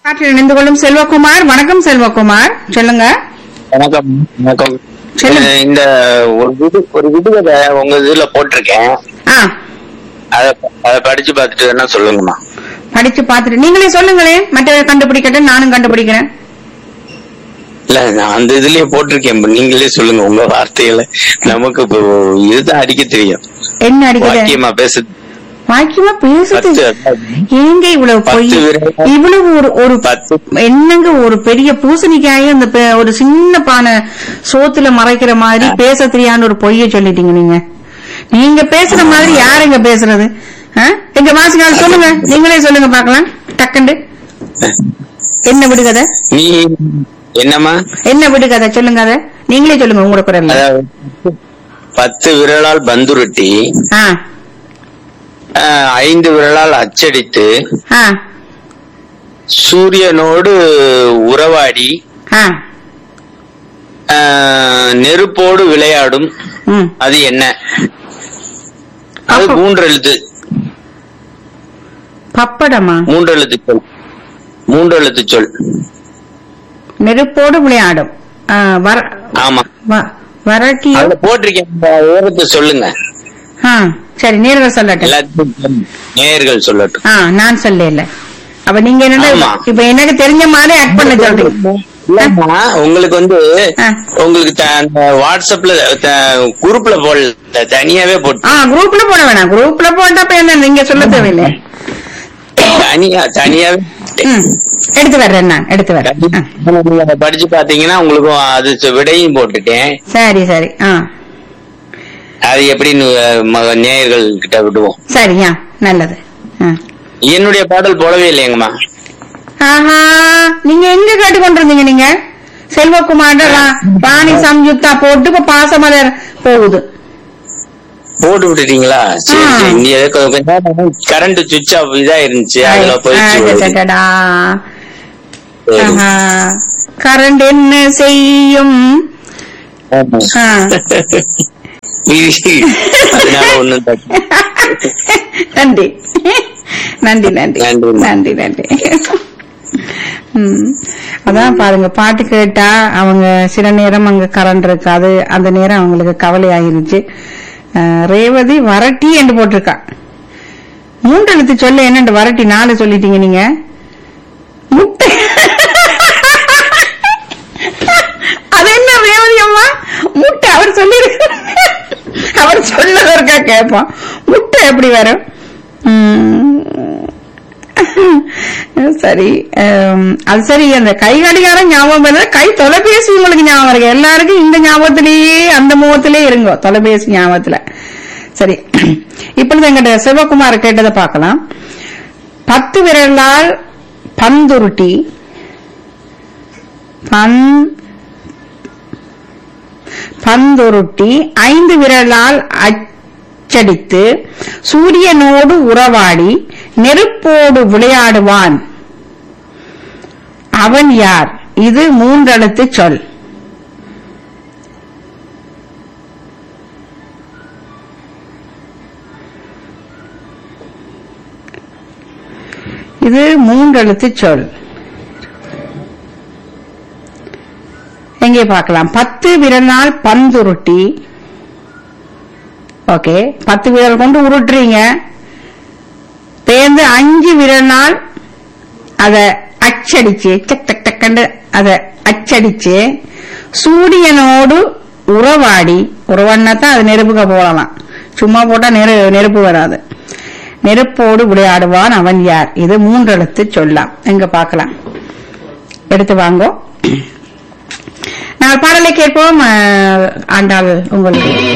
காற்றில் இணைந்து கொள்ளும் செல்வகுமார் வணக்கம் செல்வகுமார் சொல்லுங்க வணக்கம் வணக்கம் சொல்லுங்க. அஹ் இந்த ஒரு விடு ஒரு விடுகதை உங்க இதுல போட்டிருக்கேன் ஆ அத அத படிச்சு பார்த்துட்டு வேணா சொல்லுங்கம்மா படிச்சு பார்த்துட்டு நீங்களே சொல்லுங்களேன் மற்றவர் கண்டுபிடிக்கட்டும் நானும் கண்டுபிடிக்கிறேன் இல்ல நான் அந்த இதுலயே போட்டிருக்கேன் இப்ப நீங்களே சொல்லுங்க உங்க வார்த்தையில நமக்கு இப்போ இதுதான் அடிக்க தெரியும் என்ன அடிக்குது வாக்கியமா பேச வாக்கியமா பேசுது பத்து ஏங்க இவ்வளவு பொய் பத்து விரல். இவ்வளவு ஒரு ஒரு பத்து என்னங்க ஒரு பெரிய பூசணிக்காய அந்த பெ- ஒரு சின்ன பானை சோத்துல மறைக்கிற மாதிரி பேச தெரியான்னு ஒரு பொய்ய சொல்லிட்டீங்க நீங்க நீங்க பேசுற மாதிரி யாருங்க பேசுறது ஆ? எங்க வாசிக்கால் சொல்லுங்க நீங்களே சொல்லுங்க பாக்கலாம் டக்குண்டு என்ன விடுகதை நீ என்னம்மா என்ன விடுகதை சொல்லுங்க அத நீங்களே சொல்லுங்க உங்களோட குரல்ல அதாவது பத்து விரலால் பந்துருட்டி ஆ அஹ், ஐந்து விரலால் அச்சடித்து ஆ சூரியனோடு உறவாடி ஆ அஹ், நெருப்போடு விளையாடும் ம் அது என்ன அது அப்போ- மூன்று எழுத்து பப்படமா மூன்று எழுத்து சொல் மூன்று எழுத்து சொல் நெருப்போடு விளையாடும் ஆ, வர ஆமா வ- வரட்டியோ அதுல போட்டிருக்கேன் இந்த விவரத்தை சொல்லுங்க ஆ சரி நேர்கள் சொல்லட்டும் எல்லாத்துக்கும் நேயர்கள் சொல்லட்டும் ஆ நான் சொல்லல அப்ப நீங்க என்ன ஆமா. இப்ப எனக்கு தெரிஞ்ச மாதிரி ஆக்ட் பண்ண சொல்றீங்க இல்லம்மா, உங்களுக்கு வந்து ஆ. உங்களுக்கு த- அந்த வாட்ஸ்அப்ல த- குரூப்ல போடல தனியாவே போட்டு ஆ குரூப்ல போட வேணாம் குரூப்ல போட்டா இப்ப என்ன நீங்க சொல்ல தேவையில்லை தனியா தனியாவே ம், எடுத்து வர்றேன் நான் எடுத்து வர்றேன் ஆ, நீங்க அதை படிச்சு பாத்தீங்கன்னா உங்களுக்கும் அது சொ- விடையும் போட்டுட்டேன் சரி சரி ஆ அது எப்படின்னு அஹ், ம- நேயர்கள் கிட்ட விடுவோம் சரியா நல்லது ஆ. என்னுடைய பாடல் போடவே இல்லையங்கம்மா ஆஹா நீங்க எங்க கேட்டு கொண்டிருந்தீங்க நீங்க செல்வகுமார் ரா- ராணி சம்யுக்தா போட்டு இப்ப பாசமலர் போகுது போட்டு விட்டுட்டீங்களா சரி ஆ. சரி நீ கரண்ட் சுவிட்ச் ஆஃப் இதா இருந்துச்சு அதுல போயிடுச்சு ஒரு இது. அடடடா. சரி. ஆஹா. கரண்ட் என்ன செய்யும் ஆமா. ஆ. அதனால ஒண்ணும் தப்பு. நன்றி நன்றி நன்றி நன்றி. நன்றி நன்றி ம். அதான் பாருங்க பாட்டு கேட்டா அவங்க சில நேரம் அங்க கரண்ட் இருக்காது அந்த நேரம் அவங்களுக்கு கவலை ஆயிருச்சு அஹ், ரேவதி வரட்டி என்று போட்டிருக்கா மூன்று எழுத்து சொல்ல என்னண்டு வரட்டி நாலு சொல்லிட்டீங்க நீங்க முட்டை அது என்ன ரேவதி அம்மா முட்டை அவர் சொல்லிருக்கு அவர் சொன்னதற்கா கேட்போம் முட்டை எப்படி வரும் உம், சரி அம், அது சரி அந்த கை கடிகாரம் ஞாபகம் வருது கை தொலைபேசி உங்களுக்கு ஞாபகம் இருக்கு எல்லாருக்கும் இந்த ஞாபகத்திலேயே அந்த முகத்திலே இருங்கோ தொலைபேசி ஞாபகத்துல சரி இப்பொழுது எங்கிட்ட சிவகுமார் கேட்டதை பார்க்கலாம் பத்து விரலால் பந்துருட்டி பன் பந்துருட்டி ஐந்து விரலால் அச்சடித்து சூரியனோடு உறவாடி நெருப்போடு விளையாடுவான் அவன் யார் இது மூன்றெழுத்து சொல் இது மூன்றெழுத்து சொல் எங்கே பார்க்கலாம் பத்து விரலால் பந்துருட்டி ஓகே பத்து விரல் கொண்டு உருட்டுறீங்க பேர்ந்து அஞ்சு விரல்னால் அத அச்சடிச்சு டக் டக் டக்கண்டு அத அச்சடிச்சு சூரியனோடு உறவாடி உறவாடினா தான் அது நெருப்புக்க போடலாம் சும்மா போட்டா நெரு நெருப்பு வராது நெருப்போடு விளையாடுவான் அவன் யார் இது மூன்றெழுத்து சொல்லலாம் எங்க பார்க்கலாம் எடுத்து வாங்கோ நாங்கள் பாடலை கேட்போம் அஹ், ஆண்டாள் உங்களுக்கு